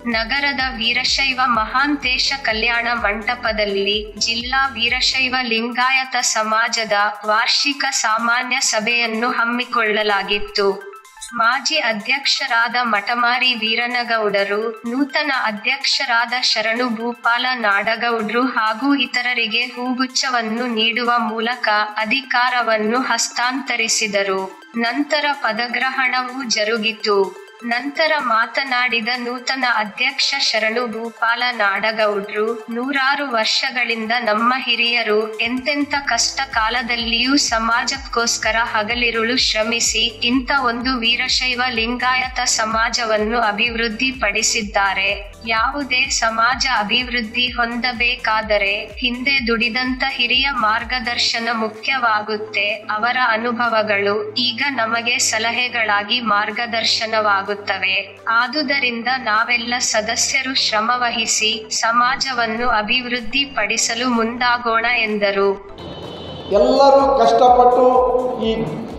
ನಗರದ ವೀರಶೈವ ಮಹಾಂತೇಶ ಕಲ್ಯಾಣ ಮಂಟಪದಲ್ಲಿ ಜಿಲ್ಲಾ ವೀರಶೈವ ಲಿಂಗಾಯತ ಸಮಾಜದ ವಾರ್ಷಿಕ ಸಾಮಾನ್ಯ ಸಭೆಯನ್ನು ಹಮ್ಮಿಕೊಳ್ಳಲಾಗಿತ್ತು ಮಾಜಿ ಅಧ್ಯಕ್ಷರಾದ ಮಠಮಾರಿ ವೀರನಗೌಡರು ನೂತನ ಅಧ್ಯಕ್ಷರಾದ ಶರಣು ಭೂಪಾಲ ನಾಡಗೌಡ್ರು ಹಾಗೂ ಇತರರಿಗೆ ಹೂಗುಚ್ಛವನ್ನು ನೀಡುವ ಮೂಲಕ ಅಧಿಕಾರವನ್ನು ಹಸ್ತಾಂತರಿಸಿದರು ನಂತರ ಪದಗ್ರಹಣವೂ ಜರುಗಿತು ನಂತರ ಮಾತನಾಡಿದ ನೂತನ ಅಧ್ಯಕ್ಷ ಶರಣು ಭೂಪಾಲ ನಾಡಗೌಡ್ರು ನೂರಾರು ವರ್ಷಗಳಿಂದ ನಮ್ಮ ಹಿರಿಯರು ಎಂತೆಂಥ ಕಷ್ಟ ಕಾಲದಲ್ಲಿಯೂ ಸಮಾಜಕ್ಕೋಸ್ಕರ ಹಗಲಿರುಳು ಶ್ರಮಿಸಿ ಇಂಥ ಒಂದು ವೀರಶೈವ ಲಿಂಗಾಯತ ಸಮಾಜವನ್ನು ಅಭಿವೃದ್ಧಿ ಪಡಿಸಿದ್ದಾರೆ ಯಾವುದೇ ಸಮಾಜ ಅಭಿವೃದ್ಧಿ ಹೊಂದಬೇಕಾದರೆ ಹಿಂದೆ ದುಡಿದಂತ ಹಿರಿಯ ಮಾರ್ಗದರ್ಶನ ಮುಖ್ಯವಾಗುತ್ತೆ ಅವರ ಅನುಭವಗಳು ಈಗ ನಮಗೆ ಸಲಹೆಗಳಾಗಿ ಮಾರ್ಗದರ್ಶನವಾಗುತ್ತವೆ ಆದುದರಿಂದ ನಾವೆಲ್ಲ ಸದಸ್ಯರು ಶ್ರಮವಹಿಸಿ ಸಮಾಜವನ್ನು ಅಭಿವೃದ್ಧಿ ಪಡಿಸಲು ಮುಂದಾಗೋಣ ಎಂದರು ಎಲ್ಲರೂ ಕಷ್ಟಪಟ್ಟು ಈ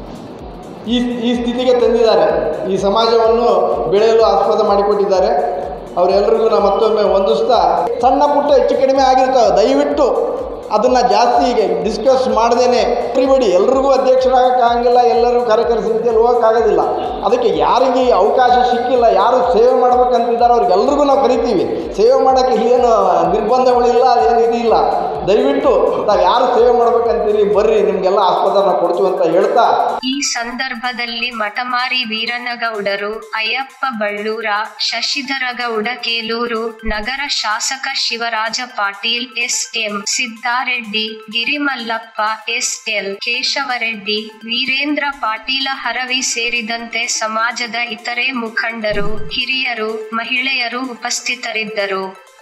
ಈ ಈ ಸ್ಥಿತಿಗೆ ತಂದಿದ್ದಾರೆ ಈ ಸಮಾಜವನ್ನು ಬೆಳೆಯಲು ಆಸ್ಪದ ಮಾಡಿಕೊಟ್ಟಿದ್ದಾರೆ ಅವರೆಲ್ಲರಿಗೂ ನಾವು ಮತ್ತೊಮ್ಮೆ ಹೊಂದಿಸ್ತಾ ಸಣ್ಣ ಪುಟ್ಟ ಹೆಚ್ಚು ಕಡಿಮೆ ಆಗಿರ್ತವೆ ದಯವಿಟ್ಟು ಅದನ್ನು ಜಾಸ್ತಿ ಈಗ ಡಿಸ್ಕಸ್ ಮಾಡ್ದೇನೆ ಬಿಡಿ ಎಲ್ರಿಗೂ ಅಧ್ಯಕ್ಷರಾಗಕ್ಕಾಗಂಗಿಲ್ಲ ಎಲ್ಲರೂ ಕಾರ್ಯಕರ್ತರ ಸಮಿತಿಯಲ್ಲಿ ಹೋಗೋಕ್ಕಾಗೋದಿಲ್ಲ ಅದಕ್ಕೆ ಯಾರಿಗೆ ಈ ಅವಕಾಶ ಸಿಕ್ಕಿಲ್ಲ ಯಾರು ಸೇವೆ ಮಾಡ್ಬೇಕಂತಿದ್ದಾರೆ ಅವ್ರಿಗೆಲ್ರಿಗೂ ನಾವು ಕರಿತೀವಿ ಸೇವೆ ಮಾಡೋಕ್ಕೆ ಏನು ನಿರ್ಬಂಧಗಳಿಲ್ಲ ಏನು ಇದಿಲ್ಲ ದಯವಿಟ್ಟು ತಾವು ಯಾರು ಸೇವೆ ಮಾಡ್ಬೇಕಂತೀರಿ ಬರ್ರಿ ನಿಮಗೆಲ್ಲ ಆಸ್ಪದ ನಾವು ಕೊಡ್ತೀವಿ ಅಂತ ಹೇಳ್ತಾ ಈ ಸಂದರ್ಭದಲ್ಲಿ ಮಠಮಾರಿ ವೀರನಗೌಡರು ಅಯ್ಯಪ್ಪ ಬಳ್ಳೂರ ಶಶಿಧರಗೌಡ ಕೇಲೂರು ನಗರ ಶಾಸಕ Shivaraj Patil S M Siddareddy Girimallappa S L Keshavareddy Veerendra Patil Haravi ಸೇರಿದಂತೆ ಸಮಾಜದ ಇತರೆ ಮುಖಂಡರು ಹಿರಿಯರು ಮಹಿಳೆಯರು ಉಪಸ್ಥಿತರಿದ್ದರು